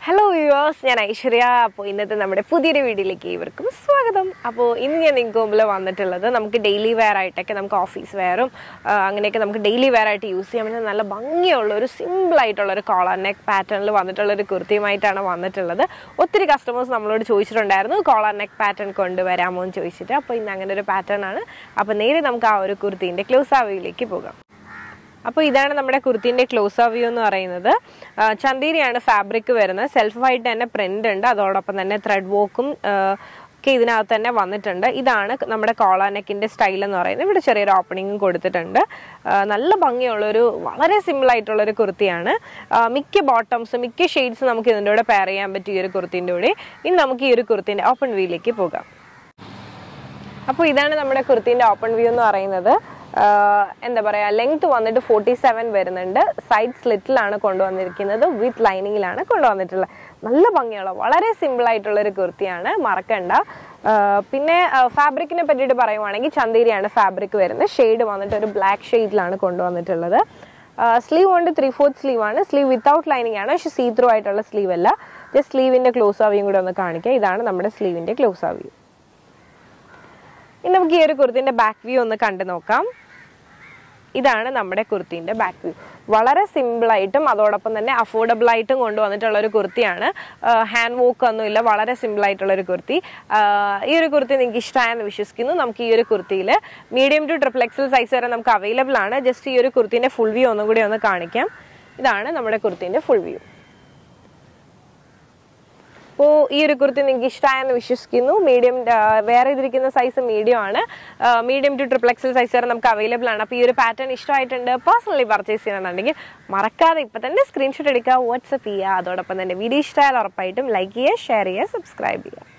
hello viewers ഞാൻ ഐശ്വര്യ അപ്പോൾ ഇന്നത്തെ നമ്മുടെ പുതിയൊരു വീഡിയോയിലേക്ക് ഇവർക്കും സ്വാഗതം അപ്പോൾ ഇന്ന് ഞാൻ നിങ്ങൾക്ക് മുമ്പിൽ വന്നിട്ടുള്ളത് നമുക്ക് ഡെയിലി വെയർ ആയിട്ടൊക്കെ നമുക്ക് ഓഫീസ് വെയറും അങ്ങനെയൊക്കെ നമുക്ക് ഡെയിലി വെയർ ആയിട്ട് യൂസ് ചെയ്യാൻ പറ്റുന്ന നല്ല ഭംഗിയുള്ള ഒരു സിമ്പിൾ ആയിട്ടുള്ള ഒരു കോളർ നെക്ക് പാറ്റേണിൽ വന്നിട്ടുള്ള ഒരു കുർത്തിയുമായിട്ടാണ് വന്നിട്ടുള്ളത് ഒത്തിരി കസ്റ്റമേഴ്സ് നമ്മളോട് ചോദിച്ചിട്ടുണ്ടായിരുന്നു കോളർ നെക്ക് പാറ്റേൺ കൊണ്ടുവരാമോ എന്ന് ചോദിച്ചിട്ട് അപ്പോൾ ഇന്ന് അങ്ങനെ ഒരു പാറ്റേൺ ആണ് അപ്പോൾ നേരെ നമുക്ക് ആ ഒരു കുർത്തീൻ്റെ ക്ലോസ് ആവിയിലേക്ക് പോകാം അപ്പോൾ ഇതാണ് നമ്മുടെ കുർത്തിന്റെ ക്ലോസ് വ്യൂ എന്ന് പറയുന്നത് ആ, ചന്തേരിയാണ് ഫാബ്രിക് വരുന്നത് സെൽഫായിട്ട് തന്നെ പ്രിന്റ് ഉണ്ട് അതോടൊപ്പം തന്നെ ത്രെഡ് വോക്കും ഒക്കെ ഇതിനകത്ത് തന്നെ വന്നിട്ടുണ്ട് ഇതാണ് നമ്മുടെ കോളാനെക്കിന്റെ സ്റ്റൈൽ എന്ന് പറയുന്നത് ഇവിടെ ചെറിയൊരു ഓപ്പണിങ്ങും കൊടുത്തിട്ടുണ്ട് ആ, നല്ല ഭംഗിയുള്ളൊരു വളരെ സിമ്പിൾ ആയിട്ടുള്ള ഒരു കുർത്തിയാണ് ആ, മിക്ക ബോട്ടംസ് മിക്ക ഷെയ്ഡ്സ് നമുക്ക് ഇതിൻ്റെ കൂടെ പെയർ ചെയ്യാൻ പറ്റും ഈ ഒരു കുർത്തിൻ്റെ കൂടെ ഇനി നമുക്ക് ഈ ഒരു കുർത്തിന്റെ ഓപ്പൺ വ്യൂയിലേക്ക് പോകാം അപ്പോൾ ഇതാണ് നമ്മുടെ കുർത്തിന്റെ ഓപ്പൺ വ്യൂ എന്ന് പറയുന്നത് ആഹ് എന്താ പറയാ ലെങ്ത് വന്നിട്ട് ഫോർട്ടി സെവൻ വരുന്നുണ്ട് സൈഡ് സ്ലിറ്റിലാണ് കൊണ്ടുവന്നിരിക്കുന്നത് വിത്ത് ലൈനിങ്ങിലാണ് കൊണ്ടുവന്നിട്ടുള്ളത് നല്ല ഭംഗിയുള്ള വളരെ സിമ്പിൾ ആയിട്ടുള്ള ഒരു കുർത്തിയാണ് മറക്കണ്ട ആഹ് പിന്നെ ഫാബ്രിക്കിനെ പറ്റിയിട്ട് പറയുവാണെങ്കിൽ ചന്തേരിയാണ് ഫാബ്രിക് വരുന്നത് ഷെയ്ഡ് വന്നിട്ട് ഒരു ബ്ലാക്ക് ഷെയ്ഡിലാണ് കൊണ്ടുവന്നിട്ടുള്ളത് സ്ലീവ് കൊണ്ട് ത്രീ ഫോർത്ത് സ്ലീവ് ആണ് സ്ലീവ് വിത്തൗട്ട് ലൈനിങ് ആണ് പക്ഷെ സീ ത്രൂ ആയിട്ടുള്ള സ്ലീവ് അല്ല ജസ്റ്റ് സ്ലീവിന്റെ ക്ലോസ് ആവിയും കൂടെ ഒന്ന് കാണിക്കുക ഇതാണ് നമ്മുടെ സ്ലീവിന്റെ ക്ലോസ് ആവിയും ഇനി നമുക്ക് ഈ ഒരു കുർത്തിന്റെ ബാക്ക് വ്യൂ ഒന്ന് കണ്ടു നോക്കാം ഇതാണ് നമ്മുടെ കുർത്തിന്റെ ബാക്ക് വ്യൂ വളരെ സിമ്പിൾ ആയിട്ടും അതോടൊപ്പം തന്നെ അഫോർഡബിൾ ആയിട്ടും കൊണ്ടുവന്നിട്ടുള്ള ഒരു കുർത്തിയാണ് ഹാൻഡ് വോക്ക് ഒന്നുമില്ല വളരെ സിമ്പിൾ ആയിട്ടുള്ള ഒരു കുർത്തി ആഹ് ഈ ഒരു കുർത്തി നിങ്ങൾക്ക് ഇഷ്ടമായെന്ന് വിശ്വസിക്കുന്നു നമുക്ക് ഈ ഒരു കുർത്തിയിൽ medium to triple XL size വരെ നമുക്ക് അവൈലബിൾ ആണ് ജസ്റ്റ് ഈ ഒരു കുർത്തിന്റെ ഫുൾ വ്യൂ ഒന്നും കൂടി ഒന്ന് കാണിക്കാം ഇതാണ് നമ്മുടെ കുർത്തിന്റെ ഫുൾ വ്യൂ അപ്പോൾ ഈ ഒരു കുർത്തി നിങ്ങൾക്ക് ഇഷ്ടമായെന്ന് വിശ്വസിക്കുന്നു മീഡിയം വേറെ ഇതിരിക്കുന്ന സൈസ് മീഡിയം ആണ് medium to triple XL size വരെ നമുക്ക് അവൈലബിൾ ആണ് അപ്പോൾ ഈ ഒരു പാറ്റേൺ ഇഷ്ടമായിട്ടുണ്ട് പേഴ്സണലി പർച്ചേസ് ചെയ്യണമെന്നുണ്ടെങ്കിൽ മറക്കാതെ ഇപ്പം തന്നെ സ്ക്രീൻഷോട്ട് എടുക്കുക വാട്സപ്പ് ചെയ്യുക അതോടൊപ്പം തന്നെ വീഡിയോ ഇഷ്ടമായാൽ ഉറപ്പായിട്ടും ലൈക്ക് ചെയ്യുക ഷെയർ ചെയ്യുക സബ്സ്ക്രൈബ് ചെയ്യുക